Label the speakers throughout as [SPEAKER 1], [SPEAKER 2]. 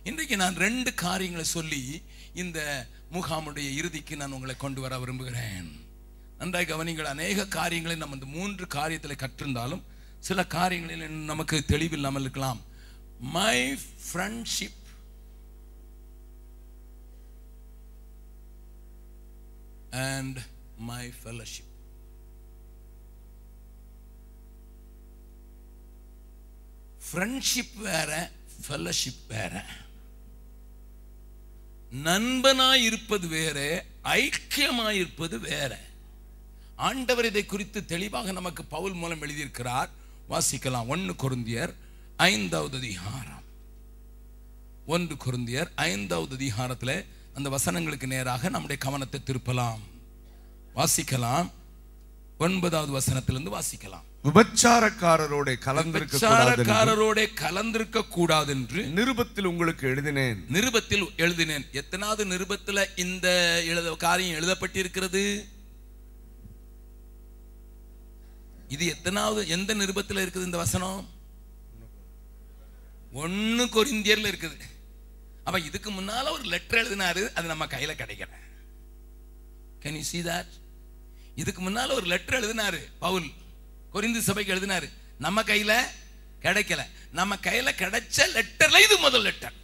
[SPEAKER 1] இன்றைக்கு நான் ரெண்டு காரியங்களை சொல்லி இந்த முகாமுடைய இறுதிக்கு நான் உங்களை கொண்டு வர விரும்புகிறேன் நன்றாய் கவனிங்கள் அநேக காரியங்களை நம்ம இந்த மூன்று காரியத்தில் கற்றிருந்தாலும் சில காரியங்களில் இன்னும் நமக்கு தெளிவில்லாமல் இருக்கலாம் my friendship and my fellowship friendship வேற ஃபெலோஷிப் வேற நண்பனாய் இருப்பது வேற ஐக்கியமாய் இருப்பது வேற ஆண்டவர் இதை குறித்து தெளிவாக நமக்கு பவுல் மூலம் எழுதியிருக்கிறார் வாசிக்கலாம் ஒன்று கொருந்தியர் ஐந்தாவது அதிகாரம் ஒன்று கொருந்தியர் ஐந்தாவது அதிகாரத்தில் அந்த வசனங்களுக்கு நேராக நம்முடைய கவனத்தை திருப்பலாம் வாசிக்கலாம் ஒன்பதாவது வசனத்திலிருந்து வாசிக்கலாம்
[SPEAKER 2] விபச்சாரக்காரரோட கலந்திருக்க கூடாது
[SPEAKER 1] விபச்சாரக்காரரோட கலந்திருக்க கூடாது என்று
[SPEAKER 2] நிருபத்தில் உங்களுக்கு எழுதினேன்
[SPEAKER 1] நிருபத்தில் எழுதினேன் எத்தனாவது நிருபத்தில் இந்த எழுத காரியம் எழுதப்பட்டிருக்கிறது இது எத்தனாவது எந்த நிருபத்தில் இருக்குது இந்த வசனம் ஒன்னு கொரிந்தியர்ல இருக்குது அப்ப இதுக்கு முன்னால ஒரு லெட்டர் எழுதினாரு அது நம்ம கையில கிடைக்கல கேன் யூ see that இதுக்கு முன்னால ஒரு லெட்டர் எழுதினாரு பவுல் கொரிந்து சபைக்கு எழுதினாரு நம்ம கையில கிடைக்கல நம்ம கையில கிடைச்ச லெட்டர்ல இது முதல் லெட்டர்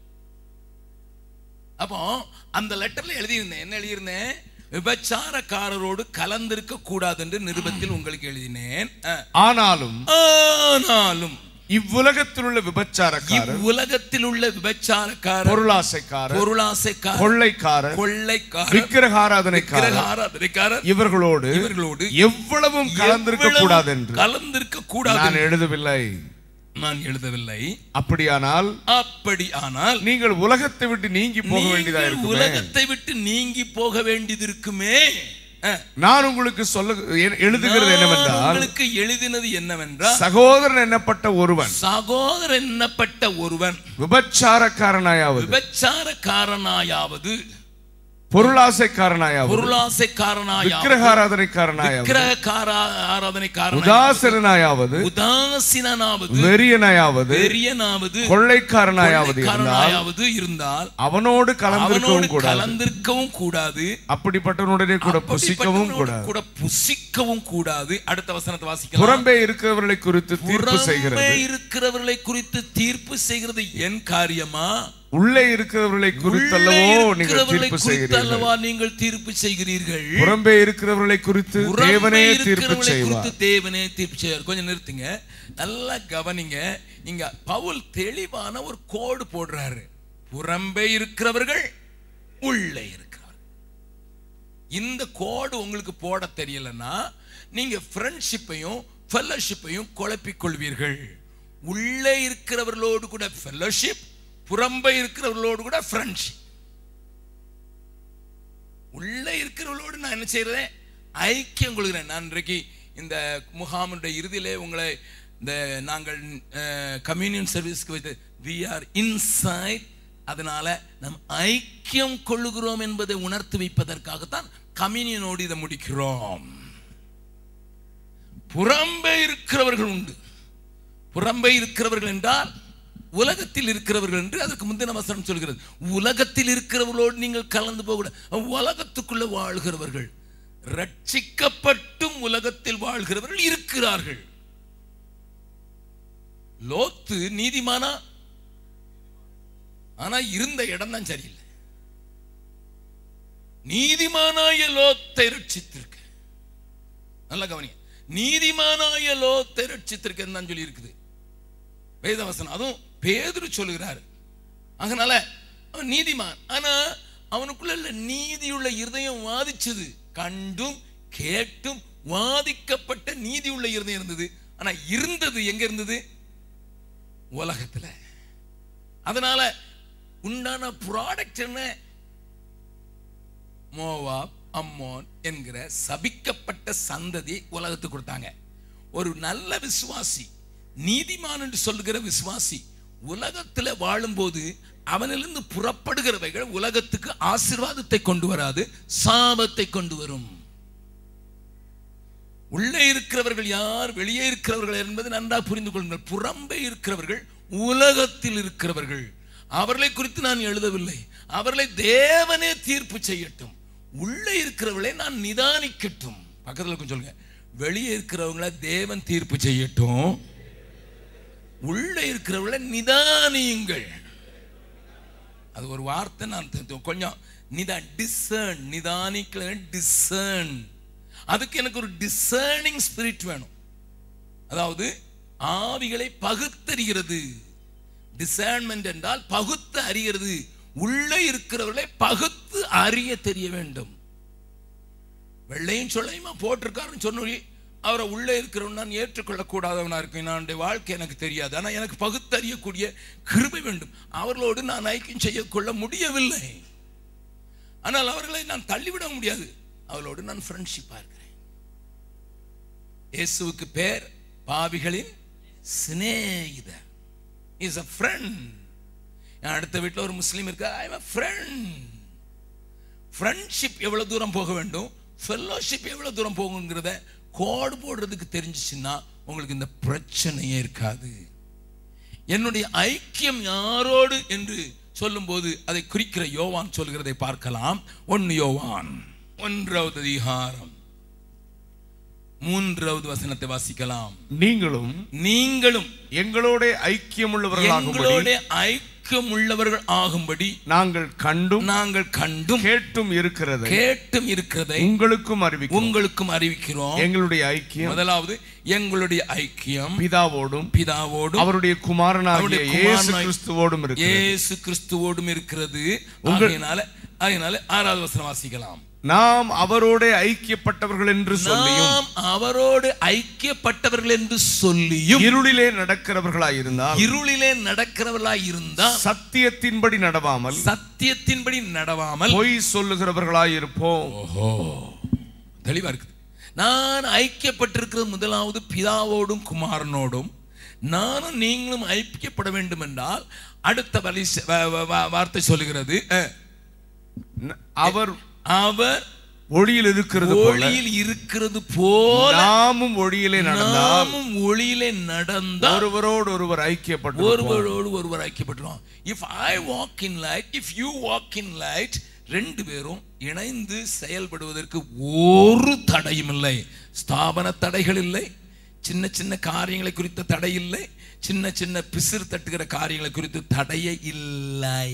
[SPEAKER 1] அப்போ அந்த லெட்டர்ல எழுதியிருந்தேன் என்ன எழுதியிருந்தேன் விபச்சாரக்காரரோடு கலந்திருக்க கூடாது என்று நிருபத்தில் உங்களுக்கு எழுதினேன் அஹ்.
[SPEAKER 2] ஆனாலும்
[SPEAKER 1] ஆனாலும்
[SPEAKER 2] இவ்வுலகத்தில் உள்ள விபச்சாரக்காரர்
[SPEAKER 1] இவ்வுலகத்தில் உள்ள விபச்சாரக்காரர்
[SPEAKER 2] பொருளாசைக்காரர்
[SPEAKER 1] பொருளாசைக்காரர்
[SPEAKER 2] கொள்ளைக்காரர்
[SPEAKER 1] கொள்ளைக்காரர்
[SPEAKER 2] விக்கிரகாராதனைக்காரர்
[SPEAKER 1] விக்கிரகாராதனைக்காரர்
[SPEAKER 2] இவர்களோடு
[SPEAKER 1] இவர்களோடு
[SPEAKER 2] எவ்வளவும் கலந்திருக்க கூடாது என்று
[SPEAKER 1] கலந்திருக்க கூடாது
[SPEAKER 2] நான் எழுதவில்லை
[SPEAKER 1] நான் எழுதவில்லை
[SPEAKER 2] அப்படியானால்
[SPEAKER 1] அப்படி ஆனால்
[SPEAKER 2] நீங்கள் உலகத்தை விட்டு நீங்கி போக வேண்டியதா
[SPEAKER 1] நீங்கள்
[SPEAKER 2] இருக்குமே
[SPEAKER 1] உலகத்தை விட்டு நீங்கி போக வேண்டியது இருக்குமே அஹ்.
[SPEAKER 2] நான் உங்களுக்கு சொல்ல எ- எழுதுகிறது
[SPEAKER 1] நான்
[SPEAKER 2] என்னவென்றால்
[SPEAKER 1] உங்களுக்கு எழுதினது என்னவென்றால்
[SPEAKER 2] சகோதரன் என்னப்பட்ட ஒருவன்
[SPEAKER 1] சகோதரன் எண்ணப்பட்ட ஒருவன்
[SPEAKER 2] விபச்சாரக்காரனாயாவது
[SPEAKER 1] விபச்சாரக்காரனாயாவது
[SPEAKER 2] பொருளாசைக்காரனாயாவது
[SPEAKER 1] பொருளாசைக்காரனாயாவது
[SPEAKER 2] விக்கிரகாராதனைக்காரனாயாவது
[SPEAKER 1] விக்கிரகார ஆராதனைக்காரனாயாவது
[SPEAKER 2] உதாசனாயாவது
[SPEAKER 1] உதாசீனாவது
[SPEAKER 2] வெறியனாயாவது
[SPEAKER 1] பெரியனாவது
[SPEAKER 2] கொள்ளைக்காரனாயாவது இருந்தால்
[SPEAKER 1] கொள்ளைக்காரனாயாவது இருந்தால்
[SPEAKER 2] அவனோடு
[SPEAKER 1] அவனோடு
[SPEAKER 2] கலந்திருக்கவும் கூடாது
[SPEAKER 1] கலந்திருக்கவும் கூடாது
[SPEAKER 2] அப்படிப்பட்டவனுடனே கூட புசிக்கவும்
[SPEAKER 1] அப்படிப்பட்டவனோடு
[SPEAKER 2] கூடாது
[SPEAKER 1] கூட புசிக்கவும் கூடாது அடுத்த வசனத்தை வாசிக்கலாம்
[SPEAKER 2] புறம்பே இருக்கிறவர்களை குறித்து தீர்ப்பு
[SPEAKER 1] புறம்பே
[SPEAKER 2] செய்கிறது
[SPEAKER 1] இருக்கிறவர்களை குறித்து தீர்ப்பு செய்கிறது என் காரியமா
[SPEAKER 2] உள்ளே இருக்கிறவர்களை குறித்தல்லவோ
[SPEAKER 1] உள்ளே
[SPEAKER 2] நீங்கள்
[SPEAKER 1] இருக்கிறவர்களை
[SPEAKER 2] தீர்ப்பு
[SPEAKER 1] குறித்து
[SPEAKER 2] செய்கிறீர்கள்
[SPEAKER 1] அல்லவா நீங்கள் தீர்ப்பு செய்கிறீர்கள்
[SPEAKER 2] புறம்பே இருக்கிறவர்களை குறித்து
[SPEAKER 1] புறம்பே
[SPEAKER 2] தேவனே தீர்ப்பு
[SPEAKER 1] இருக்கிறவர்களை
[SPEAKER 2] செய்வார்
[SPEAKER 1] குறித்து தேவனே தீர்ப்பு செய்வார் கொஞ்சம் நிறுத்துங்க நல்லா கவனிங்க இங்க பவுல் தெளிவான ஒரு கோடு போடுறாரு புறம்பே இருக்கிறவர்கள் உள்ளே இருக்கிறவர்கள் இந்த கோடு உங்களுக்கு போட தெரியலன்னா நீங்க ஃப்ரெண்ட்ஷிப்பையும் ஃபெல்லோஷிப்பையும் குழப்பிக் கொள்வீர்கள் உள்ளே இருக்கிறவர்களோடு கூட ஃபெல்லோஷிப் புறம்பே இருக்கிறவர்களோடு கூட ஃப்ரெண்ட்ஷிப் உள்ளே இருக்கிறவர்களோடு நான் என்ன செய்யறேன் ஐக்கியம் கொள்கிறேன் நான் இன்றைக்கு இந்த முகாமுடைய இறுதியிலே உங்களை இந்த நாங்கள் கம்யூனியன் சர்வீஸ்க்கு வைத்து வி ஆர் இன்சைட் அதனால நம் ஐக்கியம் கொள்ளுகிறோம் என்பதை உணர்த்தி வைப்பதற்காகத்தான் கம்யூனியனோடு இதை முடிக்கிறோம் புறம்பே இருக்கிறவர்கள் உண்டு புறம்பே இருக்கிறவர்கள் என்றால் உலகத்தில் இருக்கிறவர்கள் என்று அதற்கு முந்தின வசனம் சொல்கிறது உலகத்தில் இருக்கிறவர்களோடு நீங்கள் கலந்து போக உலகத்துக்குள்ள வாழ்கிறவர்கள் ரட்சிக்கப்பட்டும் உலகத்தில் வாழ்கிறவர்கள் இருக்கிறார்கள் லோத்து நீதிமானா ஆனா இருந்த இடம் தான் சரியில்லை நீதிமானாய லோத்தை ரட்சித்திருக்க நல்ல கவனிங்க நீதிமானாய லோத்தை ரட்சித்திருக்கேன்னு தான் சொல்லி இருக்குது வேதவசனம் அதுவும் பேதுரு சொல்லுகிறாரு அதனால அவன் நீதிமான் ஆனா அவனுக்குள்ள உள்ள நீதியுள்ள இருதயம் வாதிச்சது கண்டும் கேட்டும் வாதிக்கப்பட்ட நீதியுள்ள இருதயம் இருந்தது ஆனா இருந்தது எங்க இருந்தது உலகத்துல அதனால உண்டான ப்ராடக்ட் என்ன மோவாப் அம்மோன் என்கிற சபிக்கப்பட்ட சந்ததி உலகத்துக்கு கொடுத்தாங்க ஒரு நல்ல விசுவாசி நீதிமான் என்று சொல்லுகிற விசுவாசி உலகத்துல வாழும்போது அவனிலிருந்து புறப்படுகிறவைகள் உலகத்துக்கு ஆசீர்வாதத்தை கொண்டு வராது சாபத்தை கொண்டு வரும் உள்ளே இருக்கிறவர்கள் யார் வெளியே இருக்கிறவர்கள் என்பது நன்றாக புரிந்து கொள்ளுங்கள் புறம்பே இருக்கிறவர்கள் உலகத்தில் இருக்கிறவர்கள் அவர்களை குறித்து நான் எழுதவில்லை அவர்களை தேவனே தீர்ப்பு செய்யட்டும் உள்ளே இருக்கிறவர்களை நான் நிதானிக்கட்டும் பக்கத்துல கொஞ்சம் சொல்லுங்க வெளியே இருக்கிறவங்கள தேவன் தீர்ப்பு செய்யட்டும் உள்ளே இருக்கிறவர்களை நிதானியுங்கள் அது ஒரு வார்த்தை நான் தெ- கொஞ்சம் நிதா டிசர்ன் நிதானிக்கல டிசர்ன் அதுக்கு எனக்கு ஒரு டிசர்னிங் ஸ்பிரிட் வேணும் அதாவது ஆவிகளை பகுத்தறிகிறது டிசர்ன்மெண்ட் என்றால் பகுத்து அறிகிறது உள்ளே இருக்கிறவர்களை பகுத்து அறிய தெரிய வேண்டும் வெள்ளையும் சொல்லையுமா போட்டிருக்காருன்னு சொன்னி அவரை உள்ளே இருக்கிறவன் நான் ஏற்றுக்கொள்ளக்கூடாதவனா இருக்கேன் நான் வாழ்க்கை எனக்கு தெரியாது ஆனால் எனக்கு பகுத்தறியக்கூடிய கிருபை வேண்டும் அவர்களோடு நான் ஐக்கியம் செய்யக்கொள்ள முடியவில்லை ஆனால் அவர்களை நான் தள்ளிவிட முடியாது அவர்களோடு நான் ஃப்ரெண்ட்ஷிப்பாக இருக்கிறேன் இயேசுவுக்கு பேர் பாவிகளின் சிநேகிதர் இஸ் அ ஃப்ரெண்ட் என் அடுத்த வீட்டில் ஒரு முஸ்லீம் இருக்கா ஐ எம் ஃப்ரெண்ட் ஃப்ரெண்ட்ஷிப் எவ்வளவு தூரம் போக வேண்டும் ஃபெல்லோஷிப் எவ்வளவு தூரம் போகுங்கிறத கோடு போடுறதுக்கு தெரிஞ்சிச்சுன்னா உங்களுக்கு இந்த பிரச்சனையே இருக்காது என்னுடைய ஐக்கியம் யாரோடு என்று சொல்லும்போது அதை குறிக்கிற யோவான் சொல்கிறதை பார்க்கலாம் ஒன்னு யோவான் ஒன்றாவது அதிகாரம் மூன்றாவது வசனத்தை வாசிக்கலாம்
[SPEAKER 2] நீங்களும்
[SPEAKER 1] நீங்களும்
[SPEAKER 2] எங்களோட ஐக்கியம் உள்ளவர்களாகும்படி
[SPEAKER 1] எங்களோட ஐக்கியம் உள்ளவர்கள் ஆகும்படி
[SPEAKER 2] நாங்கள் கண்டும்
[SPEAKER 1] நாங்கள் கண்டும்
[SPEAKER 2] கேட்டும் இருக்கிறதை
[SPEAKER 1] கேட்டும் இருக்கிறதை
[SPEAKER 2] உங்களுக்கும் அறிவிக்கும்
[SPEAKER 1] உங்களுக்கும் அறிவிக்கிறோம்
[SPEAKER 2] எங்களுடைய ஐக்கியம்
[SPEAKER 1] முதலாவது எங்களுடைய ஐக்கியம்
[SPEAKER 2] பிதாவோடும்
[SPEAKER 1] பிதாவோடும்
[SPEAKER 2] அவருடைய குமாரனாகிய
[SPEAKER 1] அவருடைய
[SPEAKER 2] இயேசு
[SPEAKER 1] குமாரனாய்-
[SPEAKER 2] கிறிஸ்துவோடும் இருக்கு
[SPEAKER 1] இயேசு கிறிஸ்துவோடும் இருக்கிறது ஆகையினால அதனால ஆறாவது வசனம் வாசிக்கலாம்
[SPEAKER 2] நாம் அவரோட ஐக்கியப்பட்டவர்கள் என்று சொல்லியும்
[SPEAKER 1] நாம் அவரோடு ஐக்கியப்பட்டவர்கள் என்று சொல்லியும்
[SPEAKER 2] இருளிலே நடக்கிறவர்களாயிருந்தால்
[SPEAKER 1] இருளிலே நடக்கிறவர்களாய் இருந்தால்
[SPEAKER 2] சத்தியத்தின்படி நடவாமல்
[SPEAKER 1] சத்தியத்தின்படி நடவாமல்
[SPEAKER 2] பொய் சொல்லுகிறவர்களாயிருப்போம்
[SPEAKER 1] ஓஹோ தெளிவா இருக்குது நான் ஐக்கியப்பட்டிருக்கிறது முதலாவது பிதாவோடும் குமாரனோடும் நானும் நீங்களும் ஐக்கியப்பட வேண்டும் என்றால் அடுத்த வரி வ- வ- வ- வார்த்தை சொல்லுகிறது அஹ்,
[SPEAKER 2] ந- அவர்
[SPEAKER 1] அவர்
[SPEAKER 2] ஒளியில் இருக்கிறது போல
[SPEAKER 1] ஒளியில் இருக்கிறது போல
[SPEAKER 2] நாமும் ஒளியிலே நடந்தால்
[SPEAKER 1] நாமும் ஒளியிலே நடந்தால்
[SPEAKER 2] ஒருவரோடு ஒருவர் ஐக்கியப்பட்டு
[SPEAKER 1] ஒருவரோடு ஒருவர் ஐக்கியப்பட்டுருவோம் if I walk in light if you walk in light ரெண்டு பேரும் இணைந்து செயல்படுவதற்கு ஒரு தடையும் இல்லை ஸ்தாபன தடைகள் இல்லை சின்ன சின்ன காரியங்களை குறித்த தடை இல்லை சின்ன சின்ன பிசிறு தட்டுகிற காரியங்களை குறித்து தடையே இல்லை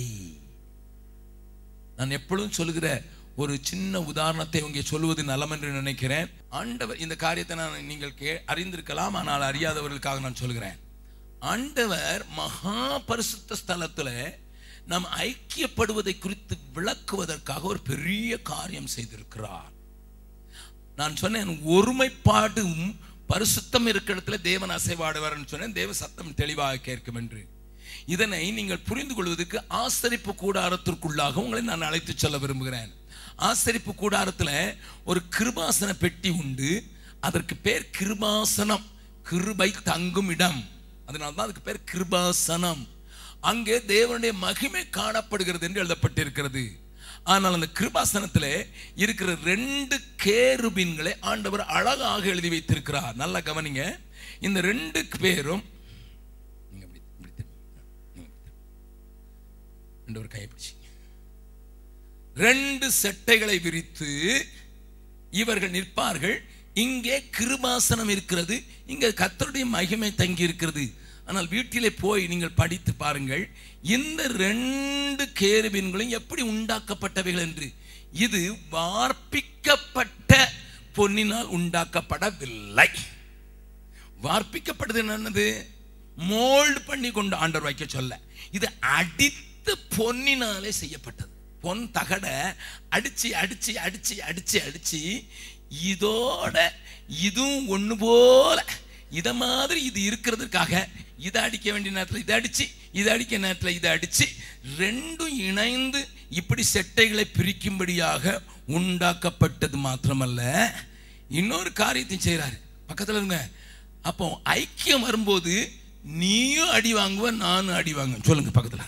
[SPEAKER 1] நான் எப்பொழுதும் சொல்லுகிற ஒரு சின்ன உதாரணத்தை இங்கே சொல்லுவது நலம் என்று நினைக்கிறேன் ஆண்டவர் இந்த காரியத்தை நான் நீங்கள் கே அறிந்திருக்கலாம் ஆனால் அறியாதவர்களுக்காக நான் சொல்கிறேன் ஆண்டவர் மகா பரிசுத்த ஸ்தலத்தில் நாம் ஐக்கியப்படுவதை குறித்து விளக்குவதற்காக ஒரு பெரிய காரியம் செய்திருக்கிறார் நான் சொன்னேன் ஒருமைப்பாடும் பரிசுத்தம் இருக்கிற இடத்துல தேவன் அசைவாடுவார்னு சொன்னேன் தேவ சத்தம் தெளிவாக கேட்கும் என்று இதனை நீங்கள் புரிந்து கொள்வதற்கு ஆசரிப்பு கூடாரத்திற்குள்ளாக உங்களை நான் அழைத்து செல்ல விரும்புகிறேன் ஆசரிப்பு கூடாரத்தில் ஒரு கிருபாசன பெட்டி உண்டு அதற்கு பேர் கிருபாசனம் கிருபை தங்கும் இடம் அதனால தான் அதுக்கு பேர் கிருபாசனம் அங்கே தேவனுடைய மகிமை காணப்படுகிறது என்று எழுதப்பட்டிருக்கிறது ஆனால் அந்த கிருபாசனத்தில் இருக்கிற ரெண்டு கேருபின்களை ஆண்டவர் அழகாக எழுதி வைத்திருக்கிறார் நல்லா கவனிங்க இந்த ரெண்டு பேரும் நீங்க இப்படி இப்படி திரும்புங்க. நீங்க இப்படி திரும்புங்க. ரெண்டு ஒரு கையை பிடிச்சிங்க ரெண்டு செட்டைகளை விரித்து இவர்கள் நிற்பார்கள் இங்கே கிருபாசனம் இருக்கிறது இங்கே கர்த்தருடைய மகிமை தங்கி இருக்கிறது ஆனால் வீட்டிலே போய் நீங்கள் படித்து பாருங்கள் இந்த ரெண்டு கேருபீன்களும் எப்படி உண்டாக்கப்பட்டவைகள் என்று இது வார்ப்பிக்கப்பட்ட பொன்னினால் உண்டாக்கப்படவில்லை வார்ப்பிக்கப்பட்டது என்னது மோல்டு பண்ணி கொண்டு ஆண்டவர் வைக்க சொல்ல இது அடித்து பொன்னினாலே செய்யப்பட்டது பொன் தகட அடிச்சு அடிச்சு அடிச்சு அடிச்சு அடிச்சு இதோட இதுவும் ஒண்ணு போல இத மாதிரி இது இருக்கிறதுக்காக இதை அடிக்க வேண்டிய நேரத்தில் இதை அடிச்சு இதை அடிக்க நேரத்தில் இதை அடிச்சு ரெண்டும் இணைந்து இப்படி செட்டைகளை பிரிக்கும்படியாக உண்டாக்கப்பட்டது மாத்திரமல்ல இன்னொரு காரியத்தையும் செய்றாரு பக்கத்துல இருங்க அப்போ ஐக்கியம் வரும்போது நீயும் அடி வாங்குவ நானும் அடி வாங்குவேன் சொல்லுங்க பக்கத்துல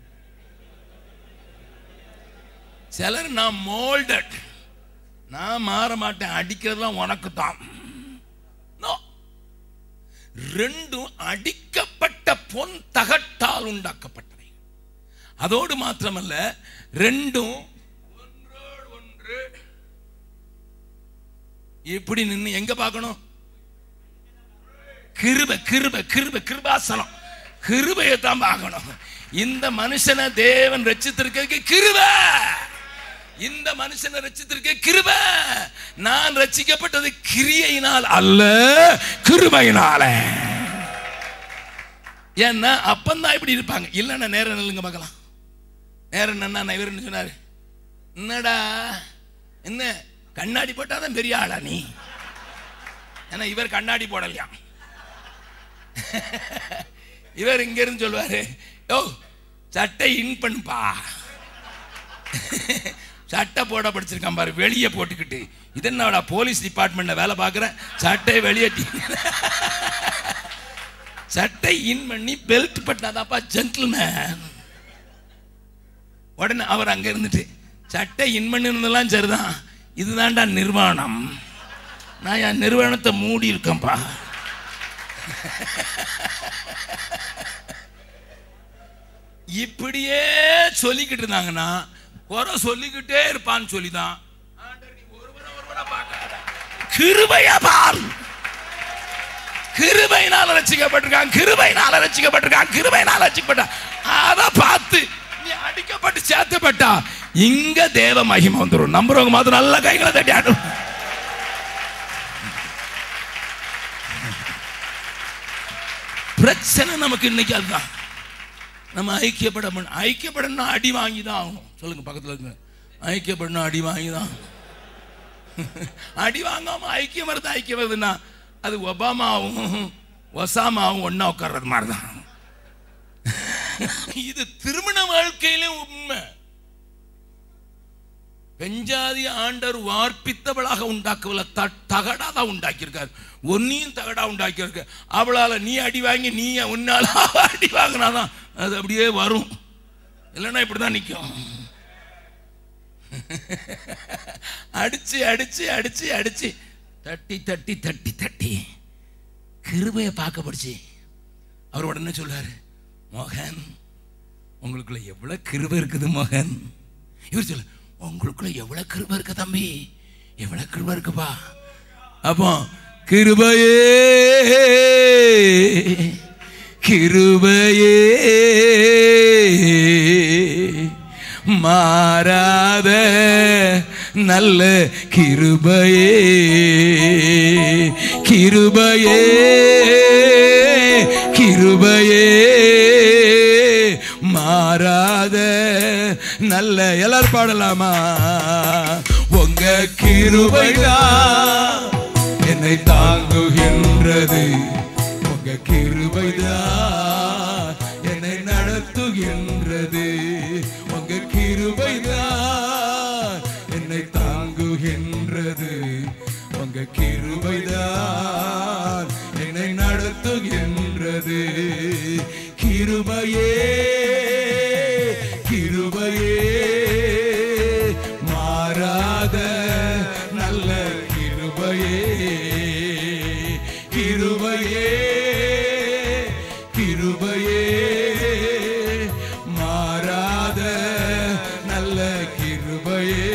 [SPEAKER 1] சிலர் நான் மோல்டட் நான் மாற மாட்டேன் அடிக்கிறதுலாம் உனக்கு தான் No. ரெண்டும் அடிக்கப்பட்ட பொன் தகட்டால் உண்டாக்கப்பட்டவை அதோடு மாத்திரமல்ல ரெண்டும் ஒன்றோடு ஒன்று இப்படி நின்னு எங்க பார்க்கணும் கிருப கிருப கிருப கிருபாசனம் கிருபையை தான் பார்க்கணும் இந்த மனுஷனை தேவன் ரச்சித்திருக்க கிருப இந்த மனுஷனை ரச்சித்திருக்க கிருப நான் ரச்சிக்கப்பட்டது கிரியையினால் அல்ல கிருபையினால ஏன்னா அப்பந்தான் இப்படி இருப்பாங்க இல்லைன்னா நேரம் நில்லுங்க பார்க்கலாம் நேரம் என்ன இவர் என்ன சொன்னாரு என்னடா என்ன கண்ணாடி போட்டாதான் பெரிய ஆளா நீ ஏன்னா இவர் கண்ணாடி போடலையாம் இவர் இங்க இருந்து சொல்லுவாரு யோ சட்டை இன் பண்ணுப்பா சட்டை போட படிச்சிருக்கான் பாரு வெளியே போட்டுக்கிட்டு இது என்னடா போலீஸ் டிபார்ட்மெண்ட்ல வேலை பார்க்குறேன் சட்டை வெளியே டி- சட்டை இன் பண்ணி பெல்ட் பட்டாதாப்பா ஜென்டில்மேன் உடனே அவர் அங்க இருந்துட்டு சட்டை இன் பண்ணிருந்தெல்லாம் சரிதான் இதுதான்டா நிர்வாணம் நான் என் நிறுவனத்தை மூடி இருக்கேன்ப்பா இப்படியே சொல்லிக்கிட்டு இருந்தாங்கன்னா குறை சொல்லிக்கிட்டே இருப்பான்னு சொல்லிதான் ஆண்டவர் நீ ஒருவனை ஒருவனா பார்க்காத. கிருபையா பார் கிருபையினால ரசிக்கப்பட்டிருக்கான் கிருபையினால ரசிக்கப்பட்டிருக்கான் கிருபையினால ரசிக்கப்பட்டான் அத பார்த்து நீ அடிக்கப்பட்டு சேர்த்தப்பட்டா இங்க தேவ மகிமை வந்துடும் நம்புறவங்க மாத்திரம் நல்ல கைகளை தட்டி ஆடும் பிரச்சனை நமக்கு இன்னைக்கு அதுதான் நம்ம ஐக்கியப்பட மாட்டோம். ஐக்கியப்படணும்னா அடி வாங்கி தான் ஆகணும் சொல்லுங்க பக்கத்துல இருக்கு ஐக்கியப்படணும் அடி வாங்கி தான் அடி வாங்காம ஐக்கியம் வருது ஐக்கியம் வருதுன்னா அது ஒபாமாவும் ஒசாமாவும் ஒண்ணா உட்கார்றது மாதிரி தான் இது திருமண வாழ்க்கையிலும் உண்மை பெஞ்சாதி ஆண்டர் வார்ப்பித்தவளாக உண்டாக்கவில்லை த தகடா தான் உண்டாக்கியிருக்காரு ஒன்னையும் தகடா உண்டாக்கியிருக்க அவளால நீ அடி வாங்கி நீ உன்னால அவ அடி வாங்கினாதான் அது அப்படியே வரும் இல்லைன்னா இப்படிதான் நிற்கும் அடிச்சு அடிச்சு அடிச்சு அடிச்சு தட்டி தட்டி தட்டி தட்டி கிருபையை பார்க்க படிச்சு அவர் உடனே சொல்றாரு மோகன் உங்களுக்குள்ள எவ்வளவு கிருபை இருக்குது மோகன் இவர் சொல்ல உங்களுக்குள்ள எவ்வளவு கிருபை இருக்கு தம்பி எவ்வளவு கிருபை இருக்குப்பா அப்போ கிருபையே கிருபையே மாறாத நல்ல கிருபையே கிருபையே கிருபையே மாறாத நல்ல எல்லாரும் பாடலாமா உங்க கிருபைதான் என்னை தாங்குகின்றது உங்க கிருபைதான் என்னை நடத்துகின்றது உங்க கிருபைதான் என்னை தாங்குகின்றது உங்க கிருபைதான் என்னை நடத்துகின்றது கிருபையே கிருபையே மாறாத நல்ல கிருபையே கிருபையே கிருபையே மாறாத நல்ல கிருபையே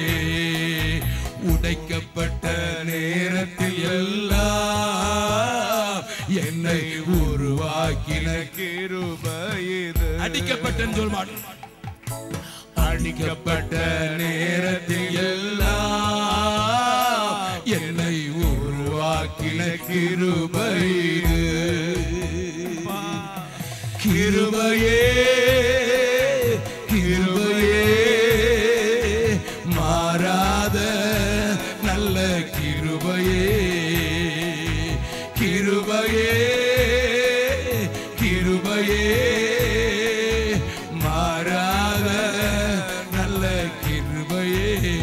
[SPEAKER 1] உடைக்கப்பட்ட நேரத்தில் எல்லாம் என்னை உருவாக்கின
[SPEAKER 2] கிருபையிது
[SPEAKER 1] அடிக்கப்பட்டேன்னு சொல்ல மாட்டேன் அடிக்கப்பட்ட நேரத்தில் எல்லாம் என்னை உருவாக்கின கிருபைது கிருபையே கிருபையே மாறாத நல்ல கிருபையே கிருபையே கிருபையே மாறாத நல்ல கிருபையே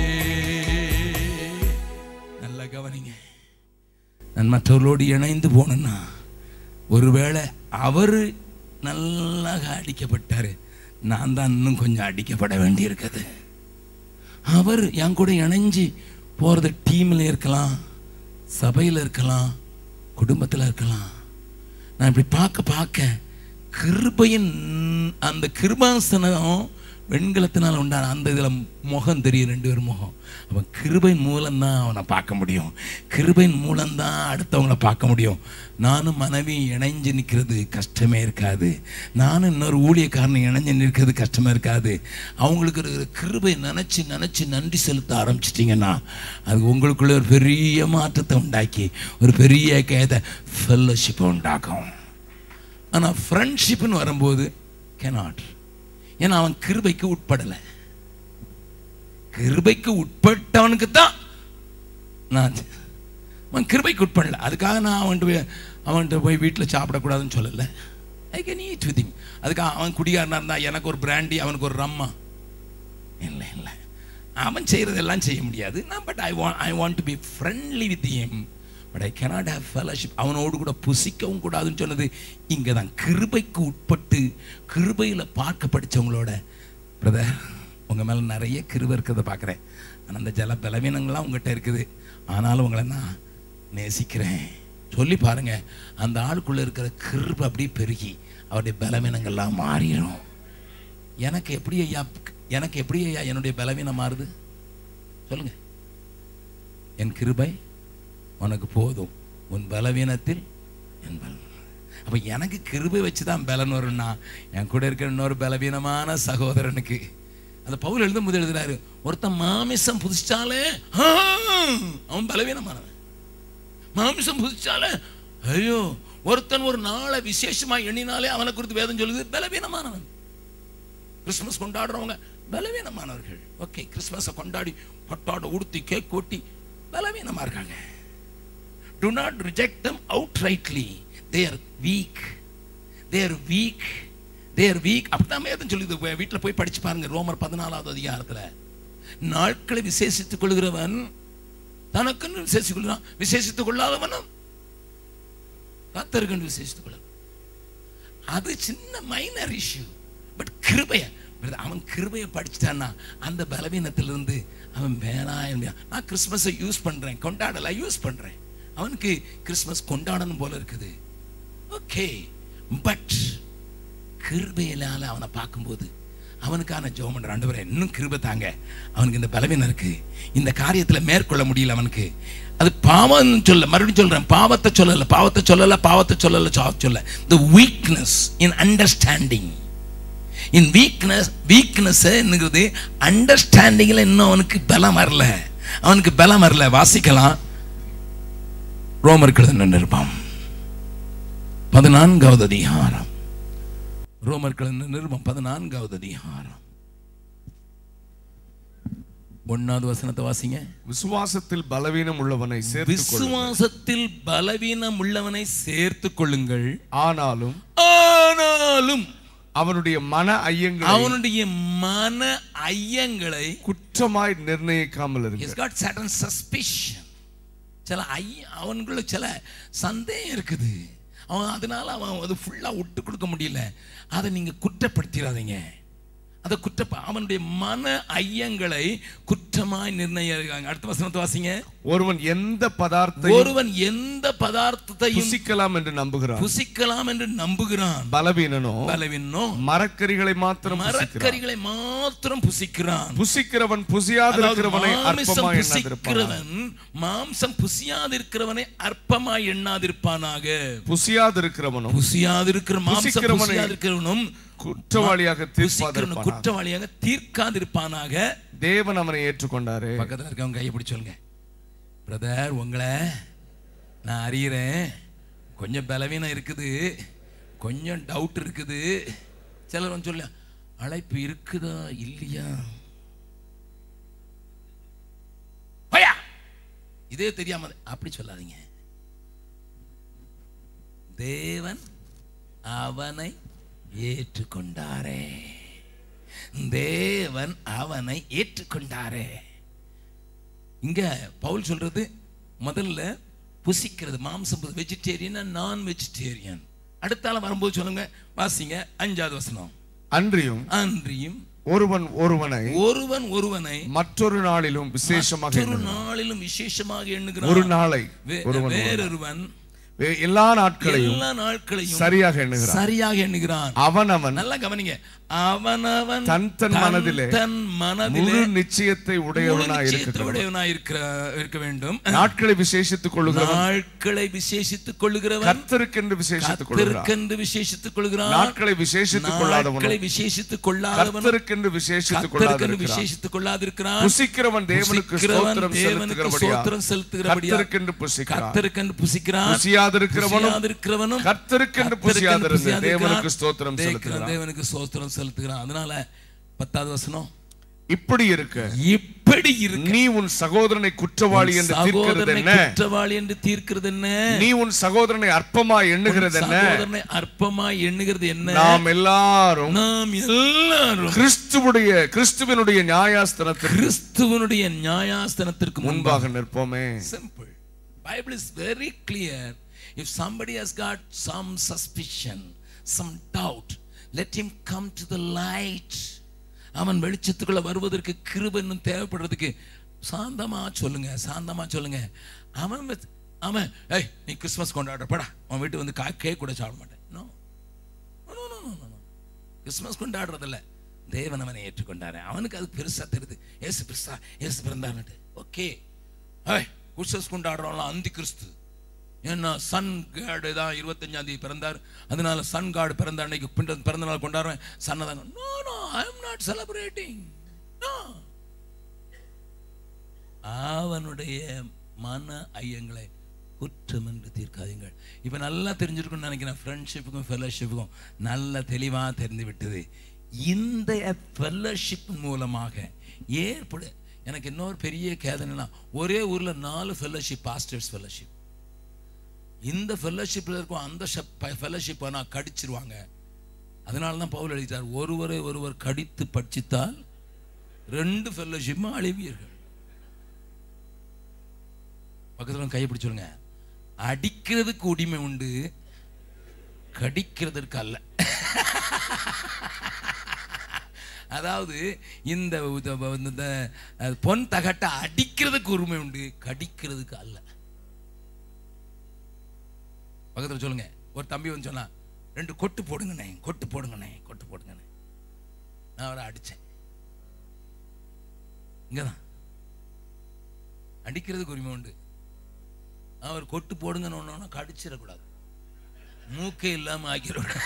[SPEAKER 1] நல்ல கவனிங்க நான் மற்றவர்களோடு இணைந்து போனேன்னா ஒருவேளை அவர் நல்லா அடிக்கப்பட்டாரு நான் தான் இன்னும் கொஞ்சம் அடிக்கப்பட வேண்டி இருக்குது அவர் என் கூட இணைஞ்சு போகிறது டீமில் இருக்கலாம் சபையில் இருக்கலாம் குடும்பத்தில் இருக்கலாம் நான் இப்படி பார்க்க பார்க்க கிருபையின் அந்த கிருபாசனம் வெண்கலத்தினால் உண்டான அந்த இதுல முகம் தெரியும் ரெண்டு பேரும் முகம் அவன் கிருபையின் மூலம்தான் அவனை பார்க்க முடியும் கிருபையின் மூலம்தான் அடுத்தவங்கள பார்க்க முடியும் நானும் மனைவி இணைஞ்சு நிற்கிறது கஷ்டமே இருக்காது நானும் இன்னொரு ஊழியக்காரனை இணைஞ்சு நிற்கிறது கஷ்டமே இருக்காது அவங்களுக்கு இருக்கிற கிருபை நினச்சி நினச்சி நன்றி செலுத்த ஆரம்பிச்சிட்டிங்கன்னா அது உங்களுக்குள்ள ஒரு பெரிய மாற்றத்தை உண்டாக்கி ஒரு பெரிய கேத ஃபெல்லோஷிப்பை உண்டாக்கும் ஆனால் ஃப்ரெண்ட்ஷிப்னு வரும்போது cannot ஏன்னா அவன் கிருபைக்கு உட்படலை கிருபைக்கு உட்பட்டவனுக்கு தான் நான் அவன் கிருபைக்கு உட்படல அதுக்காக நான் அவன்கிட்ட போய் அவன்கிட்ட போய் வீட்டில் சாப்பிடக்கூடாதுன்னு சொல்லலை I can eat with him அதுக்காக அவன் குடிகாரனா இருந்தா எனக்கு ஒரு பிராண்டி அவனுக்கு ஒரு ரம்மா இல்லை இல்லை அவன் செய்கிறதெல்லாம் செய்ய முடியாது நான் but I want I want to be friendly with him but I cannot have fellowship அவனோடு கூட புசிக்கவும் கூடாதுன்னு சொன்னது இங்கே தான் கிருபைக்கு உட்பட்டு கிருபையில் பார்க்க படிச்சவங்களோட பிரதர் உங்கள் மேலே நிறைய கிருபை இருக்கிறத பார்க்குறேன் ஆனால் அந்த ஜல பலவீனங்கள்லாம் உங்ககிட்ட இருக்குது ஆனாலும் உங்களை நான் நேசிக்கிறேன் சொல்லி பாருங்க அந்த ஆளுக்குள்ளே இருக்கிற கிருபை அப்படியே பெருகி அவருடைய பலவீனங்கள்லாம் மாறிடும் எனக்கு எப்படி ஐயா எனக்கு எப்படி ஐயா என்னுடைய பலவீனம் மாறுது சொல்லுங்க என் கிருபை உனக்கு போதும் உன் பலவீனத்தில் என் பலன் அப்ப எனக்கு கிருபை வச்சு தான் பலன் வரும்னா என் கூட இருக்கிற இன்னொரு பலவீனமான சகோதரனுக்கு அந்த பவுல் எழுதும் போது எழுதுறாரு ஒருத்தன் மாமிசம் புதிச்சாலே ஆ, அவன் பலவீனமானவன் மாமிசம் புதிச்சாலே ஐயோ ஒருத்தன் ஒரு நாளை விசேஷமா எண்ணினாலே அவனை குறித்து வேதம் சொல்லுது பலவீனமானவன் கிறிஸ்மஸ் கொண்டாடுறவங்க பலவீனமானவர்கள் ஓகே கிறிஸ்மஸை கொண்டாடி பட்டாட உடுத்தி கேக் கொட்டி பலவீனமா இருக்காங்க do not reject them outrightly they are weak they are weak they are weak அப்படிதான் வேதம் சொல்லுது வே- வீட்டுல போய் படிச்சு பாருங்க ரோமர் பதினாலாவது அதிகாரத்துல நாட்களை விசேஷித்துக் கொள்கிறவன் தனக்குன்னு விசேஷித்துக் கொள்கிறான் விசேஷித்துக் கொள்ளாதவனும் கத்தருக்குன்னு விசேஷித்துக் கொள்ள அது சின்ன மைனர் இஷ்யூ பட் கிருபைய brother, அவன் கிருபையை படிச்சுட்டான்னா அந்த பலவீனத்திலிருந்து அவன் வேணாம் நான் கிறிஸ்மஸை யூஸ் பண்றேன் கொண்டாடல யூஸ் பண்றேன் அவனுக்கு கிறிஸ்மஸ் கொண்டாடணும் போல இருக்குது ஓகே பட் கிருபையினால அவனை பார்க்கும்போது அவனுக்கான ஜெபம் பண்ற ஆண்டவரே இன்னும் கிருபை தாங்க அவனுக்கு இந்த பலவீனம் இருக்கு இந்த காரியத்துல மேற்கொள்ள முடியல அவனுக்கு அது பாவம் சொல்ல மறுபடியும் சொல்றேன் பாவத்தை சொல்லல பாவத்தை சொல்லல பாவத்தை சொல்லல சா- சொல்ல the weakness in understanding in weakness weakness என்னங்கிறது அண்டர்ஸ்டாண்டிங்கில் இன்னும் அவனுக்கு பலம் வரல அவனுக்கு பலம் வரல வாசிக்கலாம் ரோமர் கழுதின நிருபம் பதினான்காவது அதிகாரம் ரோமர் கழுதின நிருபம் பதினான்காவது அதிகாரம் ஒன்னாவது வசனத்தை வாசிங்க
[SPEAKER 2] விசுவாசத்தில் பலவீனம் உள்ளவனை சேர்த்துக் கொள்ளுங்கள்.
[SPEAKER 1] விசுவாசத்தில் பலவீனம் உள்ளவனை சேர்த்துக் கொள்ளுங்கள்
[SPEAKER 2] ஆனாலும்
[SPEAKER 1] ஆனாலும்
[SPEAKER 2] அவனுடைய மன ஐயங்களை
[SPEAKER 1] அவனுடைய மன ஐயங்களை
[SPEAKER 2] குற்றமாய் நிர்ணயிக்காமல் இருங்க
[SPEAKER 1] இஸ் காட் சடன் சஸ்பிஷன் சில ஐய அவனுக்குள்ள சில சந்தேகம் இருக்குது அவன் அதனால அவன் அது ஃபுல்லாக விட்டு கொடுக்க முடியல அதை நீங்கள் குற்றப்படுத்திடாதீங்க அதை குற்ற அவனுடைய மன ஐயங்களை குற்றமாய் நிர்ணயிக்கிறாங்க அடுத்த வசனத்தை வாசிங்க
[SPEAKER 2] ஒருவன் எந்த பதார்த்தையும்
[SPEAKER 1] ஒருவன் எந்த பதார்த்தத்தையும்
[SPEAKER 2] புசிக்கலாம் என்று நம்புகிறான்
[SPEAKER 1] புசிக்கலாம் என்று நம்புகிறான்
[SPEAKER 2] பலவீனனோ
[SPEAKER 1] பலவின்னோ
[SPEAKER 2] மரக்கரிகளை மாத்திரம் புசிக்கிறான்
[SPEAKER 1] மரக்கறிகளை மாத்திரம் புசிக்கிறான்
[SPEAKER 2] புசிக்கிறவன்
[SPEAKER 1] அதாவது
[SPEAKER 2] புசியாதிருக்கிறவனை
[SPEAKER 1] மாமிசம்
[SPEAKER 2] அற்பமாய் எண்ணாதிருப்பான்
[SPEAKER 1] புசிக்கிறவன் மாம்சம் புசியாதிருக்கிறவனை அற்பமாய் எண்ணாதிருப்பானாக
[SPEAKER 2] புசியாதிருக்கிறவனும்
[SPEAKER 1] புசியாதிருக்கிற மாம்சம்
[SPEAKER 2] புசிக்கிறவனை
[SPEAKER 1] புசியாதிருக்கிறவனும்
[SPEAKER 2] குற்றவாளியாக
[SPEAKER 1] புசிக்கிறவன்
[SPEAKER 2] தீர்ப்பாதிருப்பான்
[SPEAKER 1] குற்றவாளியாக தீர்க்காதிருப்பானாக
[SPEAKER 2] தேவன் அவனை ஏற்றுக்கொண்டாரே
[SPEAKER 1] பக்கத்துல இருக்கவங்க கையை பிடிச்சு சொல்லுங்க பிரதர் உங்களை நான் அறிகிறேன் கொஞ்சம் பலவீனம் இருக்குது கொஞ்சம் டவுட் இருக்குது சிலர் வந்து சொல்ல அழைப்பு இருக்குதா இல்லையா போயா இதே தெரியாம அப்படி சொல்லாதீங்க தேவன் அவனை ஏற்றுக்கொண்டாரே தேவன் அவனை ஏற்றுக்கொண்டாரே இங்க பவுல் சொல்றது முதல்ல புசிக்கிறது மாம்சம் வெஜிடேரியன் நான் வெஜிடேரியன் அடுத்தால வரும்போது சொல்லுங்க வாசிங்க அஞ்சாவது வசனம்
[SPEAKER 2] அன்றியும்
[SPEAKER 1] அன்றியும்
[SPEAKER 2] ஒருவன் ஒருவனை
[SPEAKER 1] ஒருவன் ஒருவனை
[SPEAKER 2] மற்றொரு நாளிலும் விசேஷமாக
[SPEAKER 1] மற்றொரு
[SPEAKER 2] எண்ணுகிறான்.
[SPEAKER 1] நாளிலும் விசேஷமாக
[SPEAKER 2] ஒரு
[SPEAKER 1] எண்ணுகிறான்
[SPEAKER 2] நாளை
[SPEAKER 1] வே-
[SPEAKER 2] ஒருவன்
[SPEAKER 1] வேறொருவன்
[SPEAKER 2] வே- எல்லா நாட்களையும்
[SPEAKER 1] எல்லா நாட்களையும்
[SPEAKER 2] சரியாக எண்ணுகிறான்
[SPEAKER 1] சரியாக எண்ணுகிறான்
[SPEAKER 2] அவனவன்
[SPEAKER 1] நல்லா கவனிங்க அவனவன்
[SPEAKER 2] தன் தன் மனதிலே
[SPEAKER 1] தன் மனதிலே
[SPEAKER 2] முழு நிச்சயத்தை
[SPEAKER 1] முழு
[SPEAKER 2] உடையவனாய்
[SPEAKER 1] நிச்சயத்தை
[SPEAKER 2] இருக்கிறவன்
[SPEAKER 1] உடையவனாய் இருக்கிற இருக்க வேண்டும்
[SPEAKER 2] நாட்களை விசேஷித்துக் கொள்ளுகிறவன்
[SPEAKER 1] நாட்களை விசேஷித்துக் கொள்ளுகிறவன்
[SPEAKER 2] கர்த்தருக்கென்று விசேஷித்துக் கொள்ளுகிறான்
[SPEAKER 1] கர்த்தருக்கென்று விசேஷித்துக் கொள்கிறான்
[SPEAKER 2] நாட்களை விசேஷித்துக் கொள்ளாதவன்
[SPEAKER 1] நாட்களை விசேஷித்துக் கொள்ளாதவன்
[SPEAKER 2] கர்த்தருக்கென்று விசேஷித்துக்
[SPEAKER 1] கர்த்தருக்கென்று
[SPEAKER 2] கொள்ளாதிருக்கிறான்
[SPEAKER 1] விசேஷித்துக் கொள்ளாதிருக்கிறான்
[SPEAKER 2] புசிக்கிறவன் தேவனுக்கு
[SPEAKER 1] புசிக்கிறவன்
[SPEAKER 2] ஸ்தோத்திரம்
[SPEAKER 1] தேவனுக்கு
[SPEAKER 2] செலுத்துகிறபடியா
[SPEAKER 1] ஸ்தோத்திரம் செலுத்துகிறபடியா
[SPEAKER 2] கர்த்தருக்கென்று புசிக்கிறான்
[SPEAKER 1] கர்த்தருக்கென்று புசிக்கிறான்
[SPEAKER 2] புசியாதிருக்கிறவனும்
[SPEAKER 1] புசியாதிருக்கிறவனும்
[SPEAKER 2] கர்த்தருக்கென்று
[SPEAKER 1] கர்த்தருக்கென்று
[SPEAKER 2] புசியாதிருந்து
[SPEAKER 1] புசியாதிருக்கிறான்.
[SPEAKER 2] தேவனுக்கு ஸ்தோத்திரம்
[SPEAKER 1] தேவனுக்கு-
[SPEAKER 2] செலுத்துகிறான்
[SPEAKER 1] தேவனுக்கு ஸ்தோத்திரம் செலுத்துகிறான் அதனால பத்தாவது வசனம்
[SPEAKER 2] இப்படி இருக்க
[SPEAKER 1] இப்படி இருக்கு
[SPEAKER 2] நீ உன் சகோதரனை குற்றவாளி என்று தீர்க்கிறது
[SPEAKER 1] சகோதரனை
[SPEAKER 2] என்ன
[SPEAKER 1] குற்றவாளி என்று தீர்க்கிறது என்ன
[SPEAKER 2] நீ உன் சகோதரனை அற்பமாய் எண்ணுகிறது என்ன
[SPEAKER 1] சகோதரனை அற்பமாய் எண்ணுகிறது என்ன
[SPEAKER 2] நாம் எல்லாரும்
[SPEAKER 1] நாம் எல்லாரும்
[SPEAKER 2] கிறிஸ்துவுடைய கிறிஸ்துவனுடைய நியாயாஸ்தனத்திற்கு
[SPEAKER 1] கிறிஸ்துவனுடைய நியாயாஸ்தனத்திற்கு முன்பாக
[SPEAKER 2] முன்பாக நிற்போமே
[SPEAKER 1] simple bible is very clear if somebody has got some suspicion some doubt let him come to the light அவன் வெளிச்சத்துக்குள்ள வருவதற்கு கிருபை இன்னும் தேவைப்படுறதுக்கு சாந்தமா சொல்லுங்க சாந்தமா சொல்லுங்க அவன் with- அவன் ஏய் நீ கிறிஸ்மஸ் கொண்டாடுற படா அவன் வீட்டு வந்து கா கேக் கூட சாப்பிட மாட்டேன் no no no no no Christmas கொண்டாடுறதில்ல தேவன் அவனை ஏற்றுக்கொண்டாரு அவனுக்கு அது பெருசா தெரியுது ஏசு பெருசா ஏசு பிறந்தான்னுட்டு ஓகே ஏய் கிறிஸ்மஸ் கொண்டாடுறவங்களாம் அந்தி கிறிஸ்து ஏன்னா சன் காடு தான் இருபத்தஞ்சாம் தேதி பிறந்தார் அதனால சன் காடு பிறந்த அன்னைக்கு பிண்ட பிறந்த நாள் கொண்டாடுவேன் சன்னை தான் no no I am not celebrating no அவனுடைய மன ஐயங்களை குற்றம் என்று தீர்க்காதீங்கள் இப்ப நல்லா தெரிஞ்சிருக்கும்னு நினைக்கிறேன் ஃப்ரெண்ட்ஷிப்புக்கும் ஃபெலோஷிப்புக்கும் நல்ல தெளிவா தெரிந்து விட்டது இந்த ஃபெல்லோஷிப் மூலமாக ஏற்படு எனக்கு இன்னொரு பெரிய கேதனைனா ஒரே ஊர்ல நாலு ஃபெல்லோஷிப் பாஸ்டர்ஸ் ஃபெல்லோஷிப் இந்த ஃபெல்லோஷிப்ல இருக்கும் அந்த ஃபெல்லோஷிப்பை நான் கடிச்சிருவாங்க அதனால தான் பவுல் எழுதிட்டார் ஒருவரை ஒருவர் கடித்து பட்சித்தால் ரெண்டு ஃபெல்லோஷிப்பும் அழிவீர்கள் பக்கத்துல கையை பிடிச்சு சொல்லுங்க அடிக்கிறதுக்கு உரிமை உண்டு கடிக்கிறதற்கு அல்ல அதாவது இந்த இந்த- இந்த அஹ், பொன் தகட்டை அடிக்கிறதுக்கு உரிமை உண்டு கடிக்கிறதுக்கு அல்ல பக்கத்துல சொல்லுங்க ஒரு தம்பி வந்து சொன்னா ரெண்டு கொட்டு போடுங்கண்ணே கொட்டு போடுங்கண்ணே கொட்டு போடுங்கண்ணே நான் அவரை அடிச்சேன் இங்கதான் அடிக்கிறதுக்கு உரிமை உண்டு அவர் கொட்டு போடுங்கன்னு ஒன்று கடிச்சிடக்கூடாது மூக்கே இல்லாம ஆக்கிடக்கூடாது